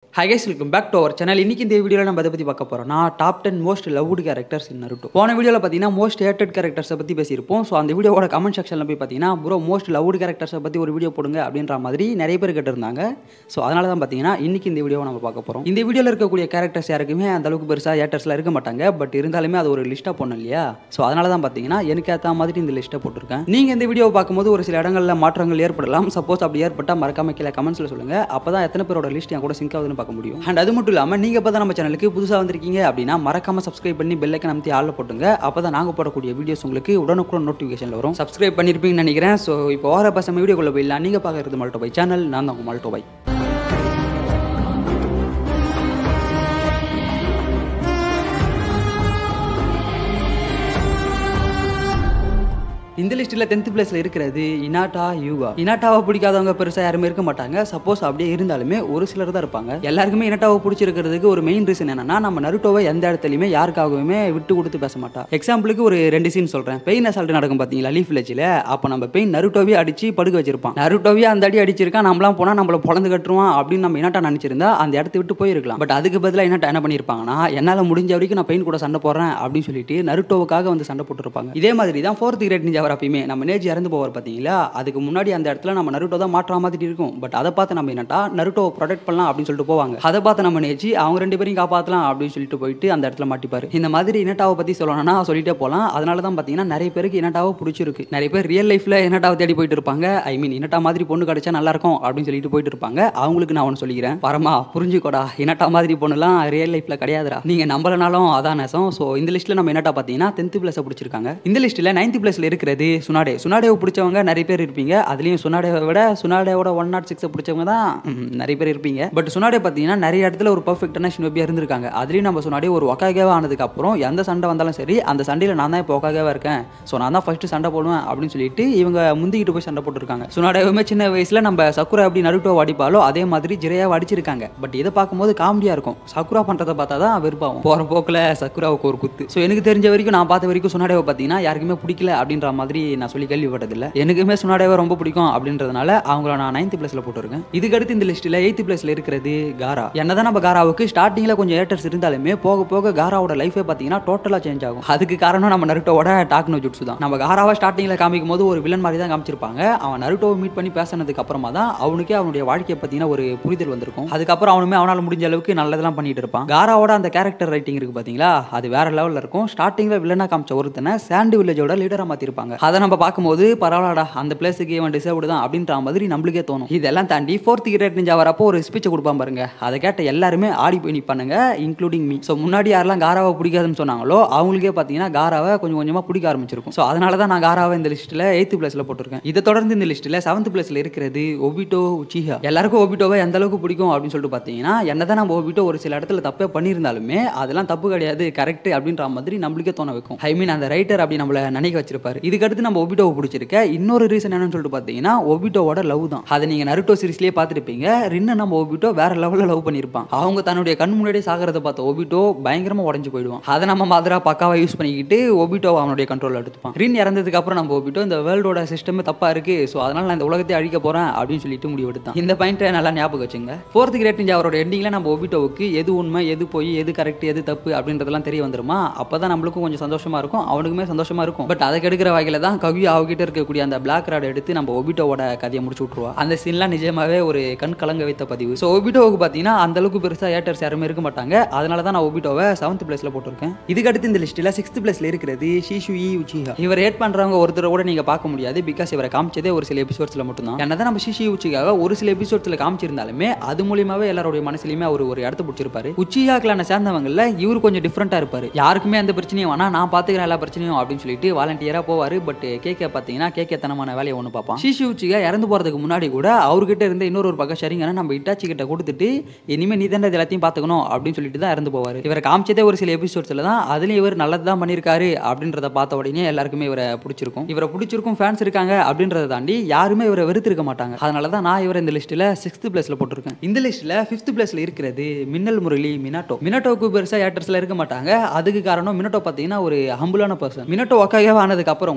high guys welcome back to our channel இன்னைக்கு இந்த வீடியோவில் நம்ம எதை பற்றி பார்க்க போகிறோம் நான் top ten most loved characters in Naruto போன வீடியோவில் பார்த்தீங்கன்னா மோஸ்ட் ஹேட்டட் கேரக்டர்ஸை பற்றி பேசியிருப்போம் ஸோ அந்த வீடியோவோட கமெண்ட் செக்ஷனில் போய் பார்த்தீங்கன்னா ப்ரோ மோஸ்ட் லவ்டு கேரக்டர்ஸை பற்றி ஒரு வீடியோ போடுங்க அப்படின்ற மாதிரி நிறைய பேர் கேட்டிருந்தாங்க ஸோ அதனால தான் பார்த்தீங்கன்னா இன்னைக்கு இந்த வீடியோவை நம்ம பார்க்க போகிறோம் இந்த வீடியோவில் இருக்கக்கூடிய கேரக்டர்ஸ் யாருக்குமே அந்த அளவுக்கு பெருசாக ஹேட்டர்ஸ்லாம் இருக்க மாட்டாங்க பட் இருந்தாலுமே அது ஒரு லிஸ்ட்டாக போடணும் இல்லையா ஸோ அதனால தான் பார்த்தீங்கன்னா எனக்கு ஏற்ற மாதிரி இந்த லிஸ்ட்டை போட்டிருக்கேன் நீங்கள் இந்த வீடியோவை பார்க்கும்போது ஒரு சில இடங்களில் மாற்றங்கள் ஏற்படலாம் சப்போஸ் அப்படி ஏற்பட்டால் மறக்காம கீழே கமெண்ட்ஸில் சொல்லுங்கள் அப்போ தான் எத்தனை பேரோட லிஸ்ட் என் கூட சிங்க் ஆகுதுன்னு பார்க்க முடியும் அண்ட் அது மட்டும் இல்லாமல் நீங்கள் இப்போ தான் நம்ம சேனலுக்கு புதுசாக வந்திருக்கீங்க அப்படின்னா மறக்காம சப்ஸ்கிரைப் பண்ணி பெல்லைக்கன் அமைத்தி ஆளில் போட்டுங்க அப்போ தான் நாங்கள் போடக்கூடிய வீடியோஸ் உங்களுக்கு உடனுக்குடன் நோட்டிஃபிகேஷன் வரும் சப்ஸ்கிரைப் பண்ணியிருப்பீங்கன்னு நினைக்கிறேன் ஸோ இப்போ வர பசங்க வீடியோக்குள்ளே போயிடலாம் நீங்கள் பார்க்குறது மால்டோ பை சேனல் நான் தான் உங்கள் மால்டோ பை இந்த லிஸ்ட்டில் டென்த் பிளேஸில் இருக்கிறது இனாட்டா யூகா இனாட்டாவை பிடிக்காதவங்க பெருசாக யாருமே இருக்க மாட்டாங்க சப்போஸ் அப்படியே இருந்தாலுமே ஒரு சிலர் தான் இருப்பாங்க எல்லாருக்குமே இனாட்டாவை பிடிச்சிருக்கிறதுக்கு ஒரு மெயின் ரீசன் என்னன்னா நம்ம நருட்டோவை எந்த இடத்துலையுமே யாருக்காகவுமே விட்டு கொடுத்து பேச மாட்டா எக்ஸாம்பிளுக்கு ஒரு ரெண்டு சீன் சொல்கிறேன் பெயின் அசால்ட் நடக்கும் பார்த்தீங்களா லீஃப் வில்லேஜில் அப்போ நம்ம பெயின் நருட்டோவே அடிச்சு படுக்க வச்சிருப்பான் நருட்டோவே அந்த அடி அடிச்சிருக்கான் நம்மளாம் போனால் நம்மள பொழந்து கட்டுருவான் அப்படின்னு நம்ம இனாட்டா நினச்சிருந்தா அந்த இடத்த விட்டு போயிருக்கலாம் பட் அதுக்கு பதிலாக இனாட்டா என்ன பண்ணியிருப்பாங்கன்னா என்னால் முடிஞ்ச வரைக்கும் நான் பெயின் கூட சண்டை போடுறேன் அப்படின்னு சொல்லிட்டு நருட்டோவுக்காக வந்து சண்டை போட்டுருப்பாங்க இதே மாதிரி தான் ஃபோர்த் கிரேட் நிஞ்சா அவர் அப்பயுமே நம்ம நேஜ் இறந்து போவார் பார்த்தீங்களா அதுக்கு முன்னாடி அந்த இடத்துல நம்ம நருட்டோ தான் மாற்ற மாதிரி இருக்கும் பட் அதை பார்த்து நம்ம என்னட்டா நருட்டோவை ப்ரொடெக்ட் பண்ணலாம் அப்படின்னு சொல்லிட்டு போவாங்க அதை பார்த்து நம்ம நேஜி அவங்க ரெண்டு பேரையும் காப்பாற்றலாம் அப்படின்னு சொல்லிட்டு போயிட்டு அந்த இடத்துல மாட்டிப்பாரு இந்த மாதிரி இனட்டாவை பற்றி சொல்லணும்னா சொல்லிட்டே போகலாம் அதனால தான் பார்த்தீங்கன்னா நிறைய பேருக்கு இனட்டாவை பிடிச்சிருக்கு நிறைய பேர் ரியல் லைஃப்பில் இனட்டாவை தேடி போயிட்டு இருப்பாங்க ஐ மீன் இனட்டா மாதிரி பொண்ணு கிடைச்சா நல்லா இருக்கும் அப்படின்னு சொல்லிட்டு போயிட்டு இருப்பாங்க அவங்களுக்கு நான் ஒன்று சொல்லிக்கிறேன் பரமா புரிஞ்சுக்கோடா இனட்டா மாதிரி பொண்ணுலாம் ரியல் லைஃப்பில் கிடையாதுடா நீங்கள் நம்பலனாலும் அதான் நெசம் ஸோ இந்த லிஸ்ட்டில் நம்ம இனட்டா பார்த்தீங்கன்னா டென்த் பிளஸை பிடிச்சிருக்காங்க இந்த லிஸ்ட்டில் நைன்த் பிளஸில் இருக்கிறது சுனாடே சுனாடேவை பிடிச்சவங்க நிறைய பேர் இருப்பீங்க அதுலேயும் சுனாடேவை விட சுனாடேவோட ஒன் நாட் சிக்ஸை பிடிச்சவங்க தான் ம், நிறைய பேர் இருப்பீங்க பட் சுனாடே பார்த்தீங்கன்னா நிறைய இடத்துல ஒரு பர்ஃபெக்டான ஷினோபியா இருந்திருக்காங்க அதுலேயும் நம்ம சுனாடே ஒரு ஒக்காகவே ஆனதுக்கு அப்புறம் எந்த சண்டை வந்தாலும் சரி அந்த சண்டையில் நான் தான் இப்போ ஒக்காகவே இருக்கேன் ஸோ நான் தான் ஃபர்ஸ்ட் சண்டை போடுவேன் அப்படின்னு சொல்லிட்டு இவங்க முந்திக்கிட்டு போய் சண்டை போட்டுருக்காங்க சுனாடேவுமே சின்ன வயசில் நம்ம சக்குரா எப்படி நருட்டோ அடிப்பாலோ அதே மாதிரி ஜிரையாவை அடிச்சிருக்காங்க பட் இதை பார்க்கும்போது காமெடியாக இருக்கும் சக்குரா பண்ணுறதை பார்த்தா தான் வெறுப்பாகும் போகிற போக்கில் சக்குராவுக்கு ஒரு குத்து ஸோ எனக்கு தெரிஞ்ச வரைக்கும் நான் பார்த்த வரைக்கும் சுனாடேவை பார்த்தீங்கன்னா யாருக்குமே பிடிக்கல அப்படின்ற மாதிரி நான் சொல்லி கேள்விப்பட்டதில்லை எனக்குமே சுனாடேவை ரொம்ப பிடிக்கும் அப்படின்றதுனால அவங்கள நான் நைன்த் பிளேஸில் போட்டிருக்கேன் இதுக்கடுத்து இந்த லிஸ்ட்டில் எயித்து பிளேஸில் இருக்கிறது காரா என்னதான் நம்ம காராவுக்கு ஸ்டார்டிங்கில் கொஞ்சம் ஏட்டர்ஸ் இருந்தாலுமே போக போக காராவோட லைஃபே பார்த்தீங்கன்னா டோட்டலாக சேஞ்ச் ஆகும் அதுக்கு காரணம் நம்ம நருட்டோவோட டாக்னோ ஜுட்ஸு தான் நம்ம காராவை ஸ்டார்டிங்கில் காமிக்கும் போது ஒரு வில்லன் மாதிரி தான் காமிச்சிருப்பாங்க அவன் நருட்டோவை மீட் பண்ணி பேசினதுக்கு அப்புறமா தான் அவனுக்கே அவனுடைய வாழ்க்கையை பார்த்தீங்கன்னா ஒரு புரிதல் வந்திருக்கும் அதுக்கப்புறம் அவனுமே அவனால் முடிஞ்ச அளவுக்கு நல்லதெல்லாம் பண்ணிட்டு இருப்பான் காராவோட அந்த கேரக்டர் ரைட்டிங் இருக்கு பார்த்தீங்களா அது வேற லெவலில் இருக்கும் ஸ்டார்டிங்கில் வில்லனாக காமிச்ச ஒருத்தனை சாண்டு வில்லேஜோட லீடராக மாற்றிருப்பாங்க அதை நம்ம பார்க்கும்போது பரவாயில்லடா அந்த பிளேஸுக்கு இவன் டிசர்வ்டு தான் அப்படின்ற மாதிரி நம்மளுக்கே தோணும் இதெல்லாம் தாண்டி ஃபோர்த் கிரேட் நிஞ்சா வரப்போ ஒரு ஸ்பீச்சை கொடுப்பான் பாருங்க அதை கேட்ட எல்லாருமே ஆடி போய் நிற்பானுங்க இன்க்ளூடிங் மீ ஸோ முன்னாடி யாரெல்லாம் காராவை பிடிக்காதுன்னு சொன்னாங்களோ அவங்களுக்கே பார்த்தீங்கன்னா காராவை கொஞ்சம் கொஞ்சமாக பிடிக்க ஆரம்பிச்சிருக்கும் ஸோ அதனால தான் நான் காராவை இந்த லிஸ்ட்டில் எயித்து பிளேஸில் போட்டிருக்கேன் இதை தொடர்ந்து இந்த லிஸ்ட்டில் செவன்த் பிளேஸில் இருக்கிறது ஒபிட்டோ உச்சிஹா எல்லாருக்கும் ஒபிட்டோவை எந்த அளவுக்கு பிடிக்கும் அப்படின்னு சொல்லிட்டு பார்த்தீங்கன்னா என்னதான் நம்ம ஒபிட்டோ ஒரு சில இடத்துல தப்பே பண்ணியிருந்தாலுமே அதெல்லாம் தப்பு கிடையாது கரெக்ட் அப்படின்ற மாதிரி நம்மளுக்கே தோண வைக்கும் ஐ மீன் அந்த ரைட்டர் அப்படி நம்மளை நினைக்க வச்சிருப்பாரு இதுக்கடுத்து நம்ம ஒபிட்டோவை பிடிச்சிருக்க இன்னொரு ரீசன் என்னன்னு சொல்லிட்டு பார்த்தீங்கன்னா ஒபிட்டோவோட லவ் தான் அதை நீங்கள் நருட்டோ சீரிஸ்லேயே பார்த்துருப்பீங்க ரின்னு நம்ம ஒபிட்டோ வேற லெவலில் லவ் பண்ணியிருப்பான் அவங்க தன்னுடைய கண் முன்னாடியே சாகிறத பார்த்த ஒபிட்டோ பயங்கரமாக உடஞ்சு போயிடுவான் அதை நம்ம மாதிரா பக்காவா யூஸ் பண்ணிக்கிட்டு ஒபிட்டோ அவனுடைய கண்ட்ரோல் எடுத்துப்பான் ரின் இறந்ததுக்கு அப்புறம் நம்ம ஒபிட்டோ இந்த வேர்ல்டோட சிஸ்டமே தப்பா இருக்கு ஸோ அதனால நான் இந்த உலகத்தை அழிக்க போறேன் அப்படின்னு சொல்லிட்டு முடிவெடுத்தான் இந்த பாயிண்ட்டை நல்லா ஞாபகம் வச்சுங்க ஃபோர்த் கிரேட் நிஞ்சா அவரோட எண்டிங்கில் நம்ம ஒபிட்டோவுக்கு எது உண்மை எது போய் எது கரெக்ட் எது தப்பு அப்படின்றதெல்லாம் தெரிய வந்துருமா அப்பதான் நம்மளுக்கும் கொஞ்சம் சந்தோஷமா இருக்கும் அவனுக்குமே சந்தோஷமா இருக்கும் பட் அதை கெடுக்கிற வகையில தான் கவி அவகிட்ட இருக்கக்கூடிய அந்த பிளாக் ராட் எடுத்து நம்ம ஒபிட்டோவோட கதையை முடிச்சு விட்ருவா அந்த சீன்லாம் நிஜமாவே ஒரு கண் கலங்க வைத்த பதிவு ஸோ ஒபிட்டோவுக்கு பார்த்தீங்கன்னா அந்த அளவுக்கு பெருசாக ஏட்டர்ஸ் யாருமே இருக்க மாட்டாங்க அதனால தான் நான் ஒபிட்டோவை செவன்த் பிளேஸில் போட்டிருக்கேன் இதுக்கடுத்து இந்த லிஸ்ட்டில் சிக்ஸ்த் பிளேஸில் இருக்கிறது ஷிஷுயி உச்சிஹா இவர் ஹேட் பண்ணுறவங்க ஒருத்தர் கூட நீங்கள் பார்க்க முடியாது பிகாஸ் இவரை காமிச்சதே ஒரு சில எபிசோட்ஸில் மட்டும்தான் என்னதான் நம்ம ஷிஷி உச்சிகாவை ஒரு சில எபிசோட்ஸில் காமிச்சிருந்தாலுமே அது மூலியமாவே எல்லாருடைய மனசுலையுமே அவர் ஒரு இடத்த பிடிச்சிருப்பாரு உச்சியா கிளான சேர்ந்தவங்கள இவர் கொஞ்சம் டிஃப்ரெண்ட்டாக இருப்பார் யாருக்குமே அந்த பிரச்சனையும் வேணா நான் பார்த்துக்கிறேன் எல்லா பிரச்சனையும் அப்படின்னு சொல்லிட்டு வாலண்டியராக போவார் பட் கேக்கே பார்த்தீங்கன்னா கேக்கத்தனமான வேலையை ஒன்று பார்ப்பான் ஷிஷி உச்சிகா இறந்து போகிறதுக்கு முன்னாடி கூட அவர்கிட்ட இருந்த இன்னொரு ஒரு பக்கம் சரிங்கன்னா நம்ம இட்டாச்சி கிட்ட கொடுத்துட்டு இனிமேல் நீ தான் இது எல்லாத்தையும் பார்த்துக்கணும் அப்படின்னு சொல்லிட்டு தான் இறந்து போவார் இவரை காமிச்சதே ஒரு சில எபிசோட்ஸில் தான் அதுலேயும் இவர் நல்லது தான் பண்ணியிருக்காரு அப்படின்றத பார்த்த உடனே எல்லாருக்குமே இவரை பிடிச்சிருக்கும் இவரை பிடிச்சிருக்கும் ஃபேன்ஸ் இருக்காங்க அப்படின்றத தாண்டி யாருமே இவரை வெறுத்திருக்க மாட்டாங்க அதனால தான் நான் இவரை இந்த லிஸ்ட்டில் சிக்ஸ்த் பிளேஸில் போட்டிருக்கேன் இந்த லிஸ்ட்டில் ஃபிஃப்த் பிளேஸில் இருக்கிறது மின்னல் முரளி மினாட்டோ மினாட்டோவுக்கு பெருசாக ஏட்டர்ஸில் இருக்க மாட்டாங்க அதுக்கு காரணம் மினட்டோ பார்த்தீங்கன்னா ஒரு ஹம்புலான பர்சன் மினட்டோ ஒக்காகவே ஆனதுக்கு அப்புறம் கூட அவர்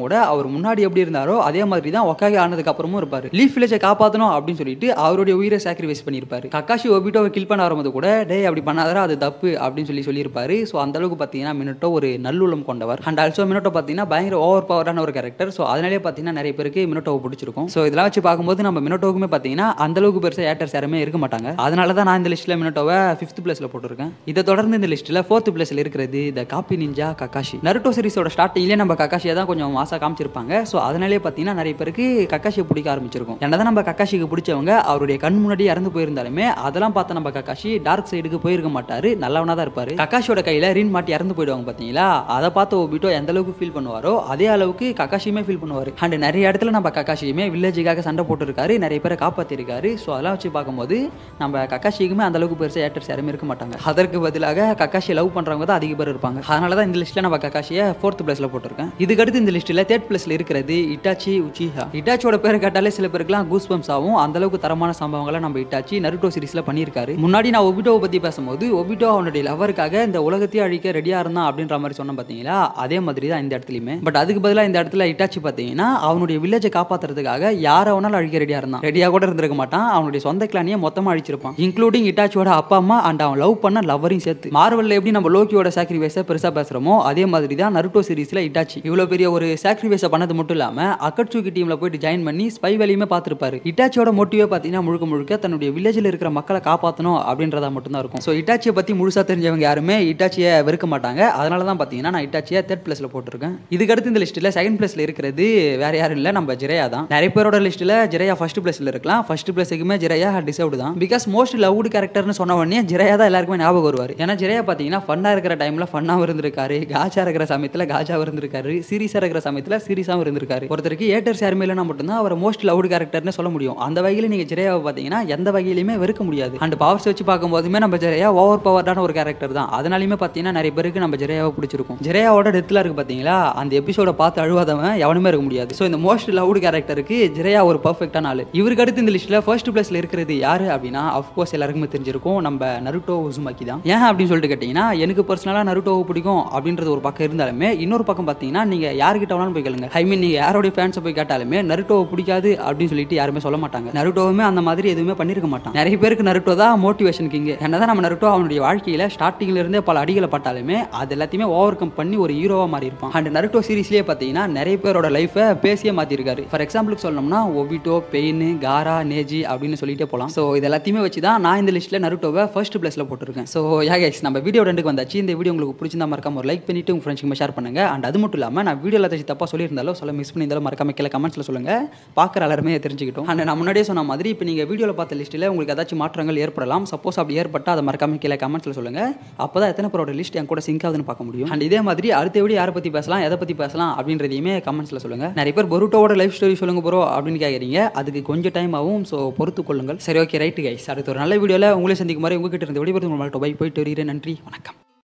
அவர் முன்னாடி எப்படி இருந்தாரோ அதே மாதிரி தான் ஒக்காகி ஆனதுக்கு அப்புறமும் இருப்பாரு லீஃப் வில்லேஜை காப்பாற்றணும் அப்படின்னு சொல்லிட்டு அவருடைய உயிரை சாக்ரிஃபைஸ் பண்ணியிருப்பாரு கக்காஷி ஒபிட்டோவை கில் பண்ண வரும்போது கூட டேய் அப்படி பண்ணாதரா அது தப்பு அப்படின்னு சொல்லி சொல்லியிருப்பாரு ஸோ அந்த அளவுக்கு பார்த்தீங்கன்னா மினட்டோ ஒரு நல்லுள்ளம் கொண்டவர் அண்ட் ஆல்சோ மினட்டோ பார்த்தீங்கன்னா பயங்கர ஓவர் பவரான ஒரு கேரக்டர் ஸோ அதனாலே பார்த்தீங்கன்னா நிறைய பேருக்கு மினட்டோவை பிடிச்சிருக்கும் ஸோ இதெல்லாம் வச்சு பார்க்கும்போது நம்ம மினட்டோவுக்குமே பார்த்தீங்கன்னா அந்த அளவுக்கு பெருசாக ஏட்டர்ஸ் யாருமே இருக்க மாட்டாங்க அதனால தான் நான் இந்த லிஸ்ட்டில் மினட்டோவை ஃபிஃப்த் பிளேஸில் போட்டிருக்கேன் இதை தொடர்ந்து இந்த லிஸ்ட்டில் ஃபோர்த் பிளேஸில் இருக்கிறது the copy ninja Kakashi Naruto சீரிஸோட ஸ்டார்டிங்லேயே நம்ம கக்காஷியை தான் கொஞ்சம் மாசா காமிச்சிருப்பாங்க ஸோ அதனாலே பார்த்தீங்கன்னா நிறைய பேருக்கு கக்காஷியை பிடிக்க ஆரம்பிச்சிருக்கும் என்னதான் நம்ம கக்காஷிக்கு பிடிச்சவங்க அவருடைய கண் முன்னாடி இறந்து போயிருந்தாலுமே அதெல்லாம் பார்த்து நம்ம கக்காஷி டார்க் சைடுக்கு போயிருக்க மாட்டாரு நல்லவனா தான் இருப்பாரு கக்காஷியோட கையில ரீன் மாட்டி இறந்து போயிடுவாங்க பார்த்தீங்களா அதை பார்த்து ஒபிட்டோ எந்த அளவுக்கு ஃபீல் பண்ணுவாரோ அதே அளவுக்கு கக்காஷியுமே ஃபீல் பண்ணுவார் அண்ட் நிறைய இடத்துல நம்ம கக்காஷியுமே வில்லேஜுக்காக சண்டை போட்டுருக்காரு நிறைய பேரை காப்பாற்றிருக்காரு ஸோ அதெல்லாம் வச்சு பார்க்கும்போது நம்ம கக்காஷிக்குமே அந்த அளவுக்கு பெருசாக ஏட்டர்ஸ் யாருமே இருக்க மாட்டாங்க அதற்கு பதிலாக கக்காஷியை லவ் பண்ணுறவங்க தான் அதிக பேர் இருப்பாங்க அதனால தான் இந்த லிஸ்ட்டில் நம்ம கக்காஷியை ஃபோர்த் பிளேஸில் போட்டிருக்கேன் இதுக்கடுத்து இந்த லிஸ்ட்டில் தேர்ட் பிளேஸில் இருக்கிறது இட்டாச்சி உச்சிஹா இட்டாச்சியோட பேர் கேட்டாலே சில பேருக்குலாம் கூஸ் பம்ஸ் ஆகும் அந்த அளவுக்கு தரமான சம்பவங்களை நம்ம இட்டாச்சி நருட்டோ சீரிஸில் பண்ணியிருக்காரு முன்னாடி நான் ஒபிட்டோவை பற்றி பேசும்போது ஒபிட்டோ அவனுடைய லவருக்காக இந்த உலகத்தையே அழிக்க ரெடியாக இருந்தான் அப்படின்ற மாதிரி சொன்னேன் பார்த்தீங்களா அதே மாதிரி தான் இந்த இடத்துலையுமே பட் அதுக்கு பதிலாக இந்த இடத்துல இட்டாச்சி பார்த்தீங்கன்னா அவனுடைய வில்லேஜை காப்பாற்றுறதுக்காக யாரை வேணாலும் அழிக்க ரெடியாக இருந்தான் ரெடியாக கூட இருந்திருக்க மாட்டான் அவனுடைய சொந்த கிளானியை மொத்தமாக அழிச்சிருப்பான் இன்க்ளூடிங் இட்டாச்சியோட அப்பா அம்மா அண்ட் அவன் லவ் பண்ண லவரையும் சேர்த்து மார்வலில் எப்படி நம்ம லோக்கியோட சாக்ரிஃபைஸை பெருசாக பேசுகிறோமோ அதே மாதிரி தான் நருட்டோ சீரிஸில் இட்டாச்சி இவ்வளோ பெரிய ஒரு சாக்ரிஃபைஸை பண்ணது மட்டும் இல்லாமல் அக்கட்சுக்கி டீமில் போயிட்டு ஜாயின் பண்ணி ஸ்பை வேலையுமே பார்த்துருப்பாரு இட்டாச்சியோட மோட்டிவே பார்த்தீங்கன்னா முழுக்க முழுக்க தன்னுடைய வில்லேஜில் இருக்கிற மக்களை காப்பாற்றணும் அப்படின்றதா மட்டும்தான் இருக்கும் ஸோ இட்டாச்சியை பற்றி முழுசாக தெரிஞ்சவங்க யாருமே இட்டாச்சியை வெறுக்க மாட்டாங்க அதனால தான் பார்த்தீங்கன்னா நான் இட்டாச்சியை தேர்ட் பிளேஸில் போட்டிருக்கேன் இதுக்கடுத்து இந்த லிஸ்ட்டில் செகண்ட் பிளேஸில் இருக்கிறது வேற யாரும் இல்லை நம்ம ஜிரையா தான் நிறைய பேரோட லிஸ்ட்டில் ஜிரையா ஃபர்ஸ்ட் பிளேஸில் இருக்கலாம் ஃபர்ஸ்ட் பிளேஸுக்குமே ஜிரையா டிசர்வ்டு தான் பிகாஸ் மோஸ்ட் லவ்டு கேரக்டர்னு சொன்ன உடனே ஜிரையா தான் எல்லாருக்குமே ஞாபகம் வருவார் ஏன்னா ஜிரையா பார்த்தீங்கன்னா ஃபன்னாக இருக்கிற டைமில் ஃபன்னாக இருந்திருக்காரு காஜா இருக்கிற சமயத்தில் காஜா இருந்திருக்காரு சீரியஸாக இருக்கிற சமயத்தில் சீரியஸாகவும் இருந்திருக்காரு ஒருத்தருக்கு ஏட்டர்ஸ் யாருமே இல்லைனா மட்டும்தான் அவர் மோஸ்ட் லவ்டு கேரக்டர்னு சொல்ல முடியும் அந்த வகையில் நீங்கள் ஜிரையாவை பார்த்தீங்கன்னா எந்த வகையிலுமே வெறுக்க முடியாது அண்ட் பவர்ஸ் வச்சு பார்க்கும்போதுமே நம்ம ஜெரையா ஓவர் பவர்டான ஒரு கேரக்டர் தான் அதனாலுமே பார்த்தீங்கன்னா நிறைய பேருக்கு நம்ம ஜெரையாவை பிடிச்சிருக்கும் ஜெரையாவோட டெத்தில் இருக்கு பார்த்தீங்களா அந்த எபிசோட பார்த்து அழுவாதவன் எவனுமே இருக்க முடியாது ஸோ இந்த மோஸ்ட் லவ்டு கேரக்டருக்கு ஜெரையா ஒரு பர்ஃபெக்டான ஆள் இவருக்கு அடுத்து இந்த லிஸ்ட்டில் ஃபர்ஸ்ட் பிளேஸில் இருக்கிறது யாரு அப்படின்னா அஃப்கோர்ஸ் எல்லாருக்குமே தெரிஞ்சிருக்கும் நம்ம நருட்டோ உசுமாக்கி தான் ஏன் அப்படின்னு சொல்லிட்டு கேட்டிங்கன்னா எனக்கு பர்சனலாக நருட்டோவை பிடிக்கும் அப்படின்றது ஒரு பக்கம் இருந்தாலுமே இன்னொரு பக்கம் பார்த்தீங்கன்னா நீங்கள் யார்கிட்ட வேணாலும் போய் கேளுங்க ஐ மீன் நீங்கள் யாரோடைய ஃபேன்ஸை போய் கேட்டாலுமே நருட்டோவை பிடிக்காது அப்படின்னு சொல்லிட்டு யாருமே சொல்ல மாட்டாங்க நருட்டோவுமே அந்த மாதிரி எதுவுமே பண்ணியிருக்க மாட்டான் நிறைய பேருக்கு நருட்டோ தான் மோட்டிவேஷன் கிங் என்னதான் நம்ம நருட்டோ அவனுடைய வாழ்க்கையில் ஸ்டார்டிங்ல இருந்தே பல அடிகளை பட்டாலுமே அது எல்லாத்தையுமே ஓவர் கம் பண்ணி ஒரு ஹீரோவாக மாறி இருப்பான் அண்ட் நருட்டோ சீரிஸ்லேயே பார்த்தீங்கன்னா நிறைய பேரோட லைஃபை பேசியே மாற்றிருக்காரு ஃபார் எக்ஸாம்பிளுக்கு சொல்லணும்னா ஒபிட்டோ பெயின் காரா நேஜி அப்படின்னு சொல்லிட்டே போகலாம் ஸோ இது எல்லாத்தையுமே வச்சு தான் நான் இந்த லிஸ்ட்டில் நருட்டோவை ஃபர்ஸ்ட் பிளேஸில் போட்டிருக்கேன் ஸோ யா கைஸ் நம்ம வீடியோ ரெண்டுக்கு வந்தாச்சு இந்த வீடியோ உங்களுக்கு பிடிச்சிருந்தா மறக்காம ஒரு லைக் பண்ணிட்டு உங்கள் ஃப்ரெண்ட்ஸ்க்கு ஷேர் பண்ணுங்க அண்ட் அது மட்டும் இல்லாமல் நான் வீடியோ எல்லாத்தையும் தப்பாக சொல்லியிருந்தாலும் சொல்ல மிஸ் பண்ணியிருந்தாலும் மறக்காம கீழே கமெண்ட்ஸில் சொல்லுங்க பார்க்குற எல்லாருமே தெரிஞ்சுக்கிட்டோம் அண்ட் நான் முன்னாடியே சொன்ன மாதிரி இப்போ நீங்கள் வீடியோவில் பார்த்த லிஸ்ட்டில் உங்களுக்கு ஏதாச்சும் மாற்றங்கள் ஏற்படலாம் சப்போஸ் அப்படி ஏற்பட்டால் அதை மறக்காம கீழே கமெண்ட்ஸில் சொல்லுங்க அப்போ தான் எத்தனை பேரோட லிஸ்ட் என் கூட சிங்க் ஆகுதுன்னு பார்க்க முடியும் அண்ட் இதே மாதிரி அடுத்த வீடியோ யாரை பற்றி பேசலாம் எதை பற்றி பேசலாம் அப்படின்றதையுமே கமெண்ட்ஸில் சொல்லுங்க நிறைய பேர் பொருட்டோட லைஃப் ஸ்டோரி சொல்லுங்க ப்ரோ அப்படின்னு கேட்குறீங்க அதுக்கு கொஞ்சம் டைம் ஆகும் ஸோ பொறுத்து கொள்ளுங்கள் சரி ஓகே ரைட்டு கைஸ் அடுத்த ஒரு நல்ல வீடியோவில் உங்களை சந்திக்கும் மாதிரி உங்ககிட்ட இருந்து விடைபெறும் உங்கள்கிட்ட பை போயிட்டு வருகிறேன் நன்றி வணக்கம்